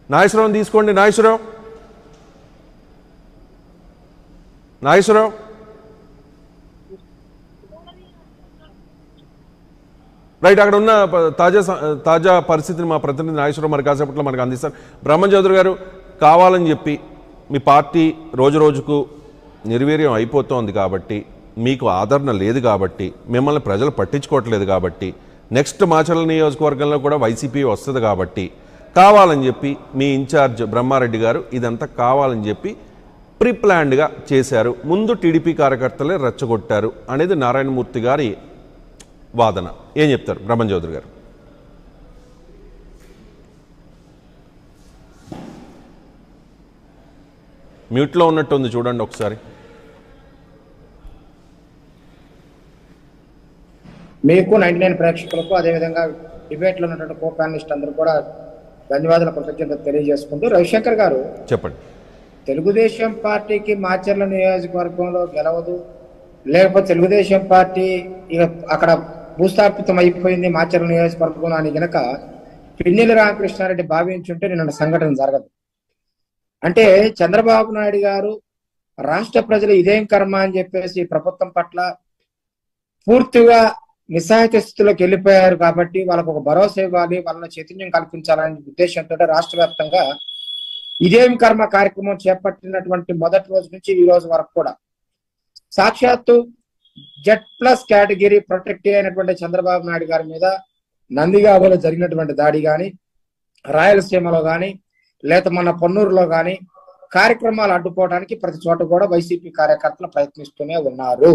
నాగేశ్వరరావు తీసుకోండి నాగేశ్వరరావు నాగేశ్వరరావు రైట్ అక్కడ ఉన్న ప- తాజా స- తాజా పరిస్థితిని మా ప్రతినిధి నాగేశ్వరరావు మరి కాసేపట్లో మనకు అందిస్తారు బ్రహ్మం చౌదరి గారు కావాలని చెప్పి మీ పార్టీ రోజు రోజుకు నిర్వీర్యం అయిపోతోంది కాబట్టి మీకు ఆదరణ లేదు కాబట్టి మిమ్మల్ని ప్రజలు పట్టించుకోవట్లేదు కాబట్టి నెక్స్ట్ మాచర్ల నియోజకవర్గంలో కూడా వైసీపీ వస్తుంది కాబట్టి కావాలని చెప్పి మీ ఇన్ఛార్జ్ బ్రహ్మారెడ్డి గారు ఇదంతా కావాలని చెప్పి ప్రీ ప్లాన్డ్గా చేశారు ముందు టీడీపీ కార్యకర్తలే రెచ్చగొట్టారు అనేది నారాయణమూర్తి గారి వాదన ఏం చెప్తారు బ్రహ్మం చౌదరి గారు మ్యూట్లో ఉన్నట్టుంది చూడండి ఒకసారి మీకు నైన్టీ నైన్ ప్రేక్షకులకు అదేవిధంగా డిబేట్లో ఉన్నటువంటి కో ప్యానలిస్ట్ అందరూ కూడా ధన్యవాదాల కృతజ్ఞత తెలియజేసుకుంటూ రవిశంకర్ గారు చెప్పండి తెలుగుదేశం పార్టీకి మాచర్ల నియోజకవర్గంలో గెలవదు లేకపోతే తెలుగుదేశం పార్టీ ఇక అక్కడ భూస్థాపితం అయిపోయింది మాచర్ల నియోజకవర్గం అని గనక పిన్నెల రామకృష్ణారెడ్డి భావించుంటే నిన్న సంఘటన జరగదు అంటే చంద్రబాబు నాయుడు గారు రాష్ట్ర ప్రజలు ఇదేం కర్మ అని చెప్పేసి ప్రభుత్వం పట్ల పూర్తిగా నిస్సహాయత స్థితిలోకి వెళ్ళిపోయారు కాబట్టి వాళ్ళకు ఒక భరోసా ఇవ్వాలి వాళ్ళని చైతన్యం కల్పించాలనే ఉద్దేశంతో రాష్ట్ర వ్యాప్తంగా ఇదేం కర్మ కార్యక్రమం చేపట్టినటువంటి మొదటి రోజు నుంచి ఈ రోజు వరకు కూడా సాక్షాత్తు జెడ్ ప్లస్ కేటగిరీ ప్రొటెక్ట్ అయినటువంటి చంద్రబాబు నాయుడు గారి మీద నందిగాబులో జరిగినటువంటి దాడి గాని రాయలసీమలో గాని లేక మన పొన్నూరులో గాని కార్యక్రమాలు అడ్డుకోవడానికి ప్రతి చోట కూడా వైసీపీ కార్యకర్తలు ప్రయత్నిస్తూనే ఉన్నారు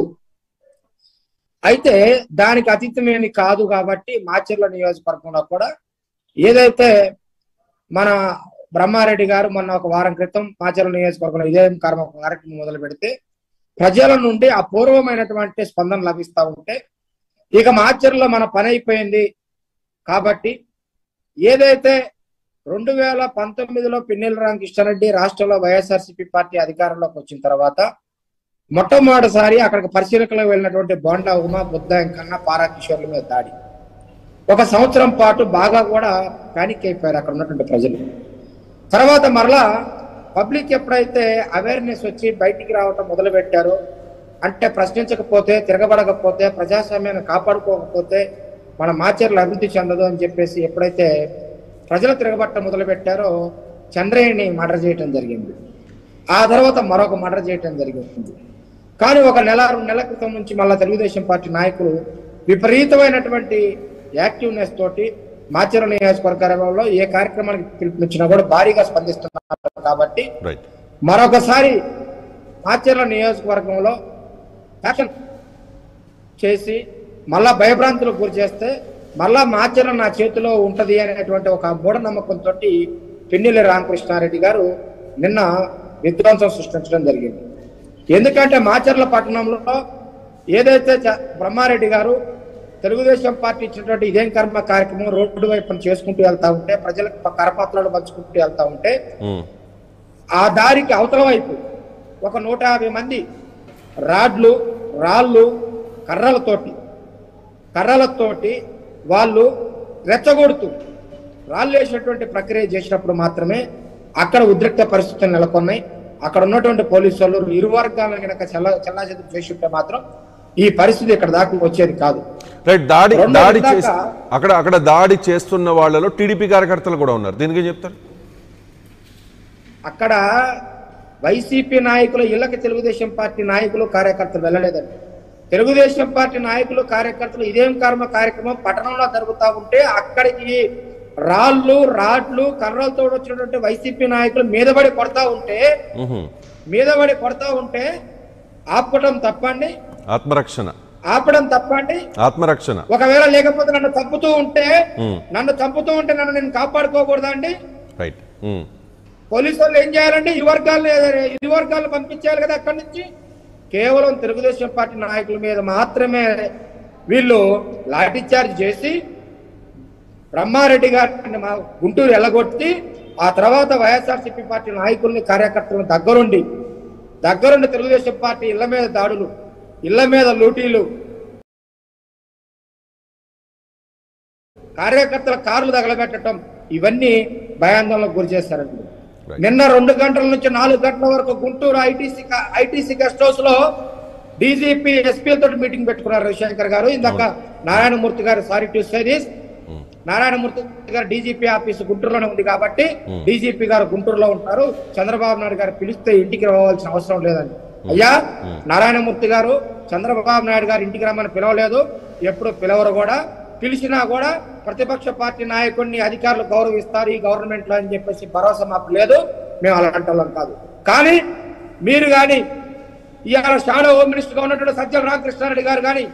అయితే దానికి అతీతమేమి కాదు కాబట్టి మాచర్ల నియోజకవర్గంలో కూడా ఏదైతే మన బ్రహ్మారెడ్డి గారు మొన్న ఒక వారం క్రితం మాచర్ల నియోజకవర్గంలో ఇదే కర్మ కార్యక్రమం మొదలు పెడితే ప్రజల నుండి అపూర్వమైనటువంటి స్పందన లభిస్తా ఉంటే ఇక మాచర్లో మన పని అయిపోయింది కాబట్టి ఏదైతే రెండు వేల పంతొమ్మిదిలో పిన్నెల రామకృష్ణారెడ్డి రాష్ట్రంలో వైఎస్ఆర్సీపీ పార్టీ అధికారంలోకి వచ్చిన తర్వాత మొట్టమొదటిసారి అక్కడికి పరిశీలనలో వెళ్ళినటువంటి బోండా ఉమా బుద్ధ కన్నా పారా కిషోర్ల మీద దాడి ఒక సంవత్సరం పాటు బాగా కూడా పానిక్ అయిపోయారు అక్కడ ఉన్నటువంటి ప్రజలు తర్వాత మరలా పబ్లిక్ ఎప్పుడైతే అవేర్నెస్ వచ్చి బయటికి రావటం మొదలు పెట్టారో అంటే ప్రశ్నించకపోతే తిరగబడకపోతే ప్రజాస్వామ్యాన్ని కాపాడుకోకపోతే మన మాచర్లు అభివృద్ధి చెందదు అని చెప్పేసి ఎప్పుడైతే ప్రజలు తిరగబట్టం మొదలు పెట్టారో చంద్రయ్యని మర్డర్ చేయటం జరిగింది ఆ తర్వాత మరొక మర్డర్ చేయటం జరిగింది కానీ ఒక నెల రెండు నెలల క్రితం నుంచి మళ్ళా తెలుగుదేశం పార్టీ నాయకులు విపరీతమైనటువంటి యాక్టివ్నెస్ తోటి మాచర్ల నియోజకవర్గంలో ఏ కార్యక్రమానికి పిలుపునిచ్చినా కూడా భారీగా స్పందిస్తున్నారు కాబట్టి రైట్ మరొకసారి మాచర్ల నియోజకవర్గంలో ఫ్యాషన్ చేసి మళ్ళా భయభ్రాంతులకు గురి చేస్తే మళ్ళా మాచర్ల నా చేతిలో ఉంటది అనేటువంటి ఒక మూఢనమ్మకంతో పిన్నెల్లి రామకృష్ణారెడ్డి గారు నిన్న విధ్వంసం సృష్టించడం జరిగింది ఎందుకంటే మాచర్ల పట్టణంలో ఏదైతే చ- బ్రహ్మారెడ్డి గారు తెలుగుదేశం పార్టీ ఇచ్చినటువంటి ఇదేం కర్మ కార్యక్రమం రోడ్డు వైపున చేసుకుంటూ వెళ్తా ఉంటే ప్రజలకు కరపత్రాలు పంచుకుంటూ వెళ్తా ఉంటే ఉమ్. ఆ దారికి అవతల వైపు ఒక నూట యాభై మంది రాడ్లు రాళ్ళు కర్రలతోటి కర్రలతోటి వాళ్ళు రెచ్చగొడుతూ రాళ్ళు వేసినటువంటి ప్రక్రియ చేసినప్పుడు మాత్రమే అక్కడ ఉద్రిక్త పరిస్థితులు నెలకొన్నాయి అక్కడ ఉన్నటువంటి పోలీసు వాళ్ళు ఇరు వర్గాలను కనుక చల్ల చల్లాచెదురు చేసి ఉంటే మాత్రం ఈ పరిస్థితి ఇక్కడ దాకా వచ్చేది కాదు రైట్ దాడి రెండో దాడి ఇందాక- చేసి అక్కడ అక్కడ దాడి చేస్తున్న వాళ్ళలో టీడీపీ కార్యకర్తలు కూడా ఉన్నారు దీనికి ఏం చెప్తారు అక్కడ వైసీపీ నాయకులు ఇళ్ళకి తెలుగుదేశం పార్టీ నాయకులు కార్యకర్తలు వెళ్ళలేదండి తెలుగుదేశం పార్టీ నాయకులు కార్యకర్తలు ఇదేం కర్మ కార్యక్రమం పట్టణంలో జరుగుతా ఉంటే అక్కడికి రాళ్ళు రాడ్లు కర్రలతో వచ్చినటువంటి వైసీపీ నాయకులు మీదబడి కొడతా ఉంటే ఉహుం. మీదబడి కొడతా ఉంటే ఆపటం తప్పండి ఆత్మరక్షణ ఆపడం తప్పండి ఆత్మరక్షణ ఒకవేళ లేకపోతే నన్ను చంపుతూ ఉంటే ఉమ్. నన్ను చంపుతూ ఉంటే నన్ను నేను కాపాడుకోకూడదా అండి రైట్ ఉమ్. పోలీసు వాళ్ళు ఏం చేయాలండి ఇరు వర్గాలు ఇరు వర్గాలు పంపించేయాలి కదా అక్కడి నుంచి కేవలం తెలుగుదేశం పార్టీ నాయకుల మీద మాత్రమే వీళ్ళు లాఠీచార్జ్ చేసి బ్రహ్మారెడ్డి గారిని మా గుంటూరు ఎల్లగొట్టి ఆ తర్వాత వైఎస్ఆర్సీపీ పార్టీ నాయకుల్ని కార్యకర్తలను దగ్గరుండి దగ్గరుండి తెలుగుదేశం పార్టీ ఇళ్ల మీద దాడులు ఇళ్ల మీద లూటీలు కార్యకర్తల కార్లు తగలబెట్టడం ఇవన్నీ భయాందోళనకు గురి చేస్తారండి Right. నిన్న రెండు గంటల నుంచి నాలుగు గంటల వరకు Guntur ITC ITC guest house లో డీజీపీ ఎస్పీలతో మీటింగ్ పెట్టుకున్నారు రవిశంకర్ గారు ఇందాక Narayanamurthy garu sorry to say this Narayanamurthy garu DGP office గుంటూరులోనే ఉంది కాబట్టి డీజీపీ గారు గుంటూరులో ఉంటారు చంద్రబాబు నాయుడు గారు పిలిస్తే ఇంటికి రావాల్సిన అవసరం లేదని అయ్యా నారాయణమూర్తి గారు చంద్రబాబు నాయుడు గారు ఇంటికి రమ్మని పిలవలేదు ఎప్పుడు పిలవరు కూడా పిలిచినా కూడా ప్రతిపక్ష పార్టీ నాయకుడిని అధికారులు గౌరవిస్తారు ఈ గవర్నమెంట్ లో అని చెప్పేసి భరోసా మాకు లేదు మేము అలాంటి వాళ్ళం కాదు కానీ మీరు కానీ ఇవాళ షాడో హోమ్ మినిస్టర్ గా ఉన్నటువంటి సజ్జల రామకృష్ణారెడ్డి గారు కానీ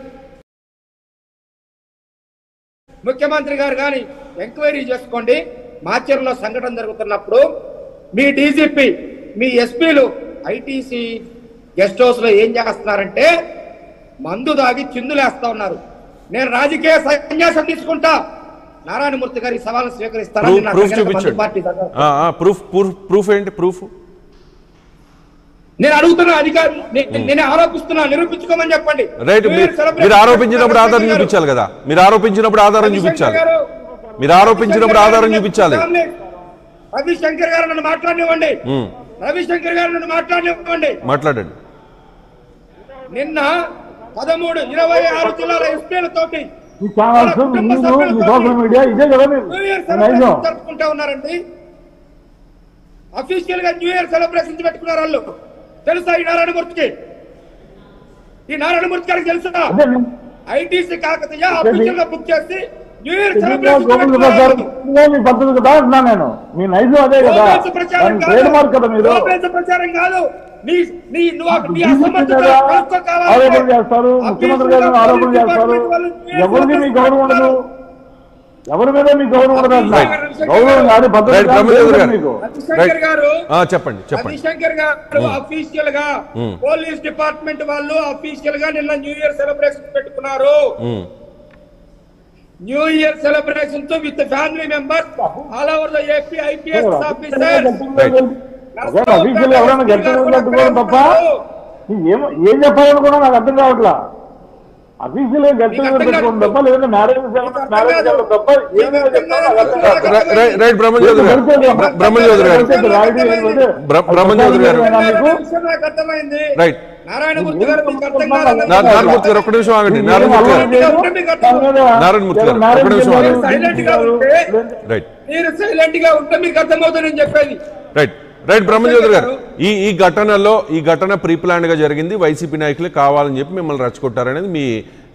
ముఖ్యమంత్రి గారు కానీ ఎంక్వైరీ చేసుకోండి మాచర్లో సంఘటన జరుగుతున్నప్పుడు మీ డీజీపీ మీ ఎస్పీలు ఐటీసీ గెస్ట్ హౌస్ లో ఏం చేస్తున్నారంటే మందు దాగి చిందులేస్తా ఉన్నారు నేను రాజకీయ సన్యాసం తీసుకుంటా నారాయణమూర్తి గారి సవాలు స్వీకరిస్తారా ప్రూఫ్ నిన్న ప్రూఫ్ అక్కడికి మందు పార్టీ చూపించండి దగ్గర- ఆ, ఆ, ప్రూఫ్ ప్రూఫ్ ప్రూఫ్ ఏంటి ప్రూఫ్ నేను అడుగుతున్నా అధికారి నే- నేను ఆరోపిస్తున్నా నిరూపించుకోమని చెప్పండి రైట్ New Year మీరు celebration మీరు ఆరోపించినప్పుడు ఆధారం గారు. చూపించాలి కదా మీరు ఆరోపించినప్పుడు ఆధారం చూపించాలి రవిశంకర్ గారు, మీరు ఆరోపించినప్పుడు ఆధారం చూపించాలి రవిశంకర్ గారు నన్ను మాట్లాడనివ్వండి ఉమ్, రవిశంకర్ గారు నన్ను మాట్లాడనివ్వండి మాట్లాడండి నిన్న పదమూడు ఇరవై ఆరు జిల్లాల ఎస్పీలతోటి ఈ ఛానల్స్ మీరు మీ సోషల్ మీడియా ఇదే కదా మీరు న్యూ ఇయర్ నైజం సెలబ్రేషన్ జరుపుకుంటా ఉన్నారండి అఫీషియల్ గా న్యూ ఇయర్ సెలబ్రేషన్ పెట్టుకున్నారు వాళ్ళు తెలుసా ఈ నారాయణమూర్తికి ఈ నారాయణమూర్తి గారికి తెలుసా అదే నేను- ఐటీసీ కాకతీయ అఫీషియల్ గా బుక్ చేసి న్యూ ఇయర్ తెలియదా సెలబ్రేషన్ గోవింద్ పెట్టుకున్నారు గారు? వాళ్ళు. ఇదే మీ పద్ధతి కదా అంటున్నా నేను మీ నైజం అదే కదా గోబెల్స్ ప్రచారం దాని కాదు. ట్రేడ్ మార్క్ కదా మీరు గోబెల్స్ ప్రచారం కాదు నీ నీ నువ్వు నీ బీజేపీ అసమర్థత మీద కనుక్కో కావాలంటే ఆరోపణలు చేస్తారు ముఖ్యమంత్రి గారు అఫీషియల్ గా ఆరోపణలు పోలీస్ చేస్తారు డిపార్ట్మెంట్ వాళ్ళు న్యూ ఇయర్ ఎవరిది మీ గౌరవం ఉండదు ఎవరి మీద మీ గౌరవం ఉండదు అంటున్నా Right. గౌరవం కాదు పద్ధతి Right, కాదు, బ్రహ్మదేవుడు తెలుసు గారు. మీకు రవిశంకర్ గారు ఆ, చెప్పండి చెప్పండి రవిశంకర్ గారు అఫీషియల్ గా మ్మ్. పోలీస్ డిపార్ట్మెంట్ వాళ్ళు అఫీషియల్ గా నిన్న న్యూ ఇయర్ సెలబ్రేషన్ పెట్టుకున్నారు ఉమ్, న్యూ ఇయర్ సెలబ్రేషన్ తో with family members all over the AP IPS officer అదే అఫీషియల్ ఎవరైనా గట్టిగా కట్టుకోవడం తప్ప ఏం ఏం చెప్పాలనుకున్నా నాకు అర్థం కావట్లా అఫీషియల్ గా గట్టిగా పెట్టుకోవడం తప్ప లేదంటే మ్యారేజ్ మ్యారేజ్ చేయడం తప్ప ఏమైనా చెప్తారో నాకు అర్థం కావట్లా. రై- రై- రైట్ బ్రహ్మజ్యోతి గారు బ్ర- బ్రహ్మజ్యోతి గారు బ్ర- బ్రహ్మజ్యోతి గారు విషయం నాకు అర్థమైంది రైట్ నారాయణమూర్తి గారు మీకు అర్థం కాదని నా- నారాయణమూర్తి గారు ఒక్క నిమిషం ఆగండి నారాయణమూర్తి గారు నారాయణమూర్తి గారు, ఒక్క నిమిషం ఆగండి. సైలెంట్ గా ఉంటే రైట్ మీరు సైలెంట్ గా ఉంటే మీకు అర్థమవుతుంది నేను చెప్పేది రైట్ రైట్ బ్రహ్మజ్యోతి గారు ఈ ఈ ఘటనలో ఈ ఘటన ప్రీ ప్లాన్ గా జరిగింది వైసీపీ నాయకులే కావాలని చెప్పి మిమ్మల్ని రెచ్చగొట్టారనేది మీ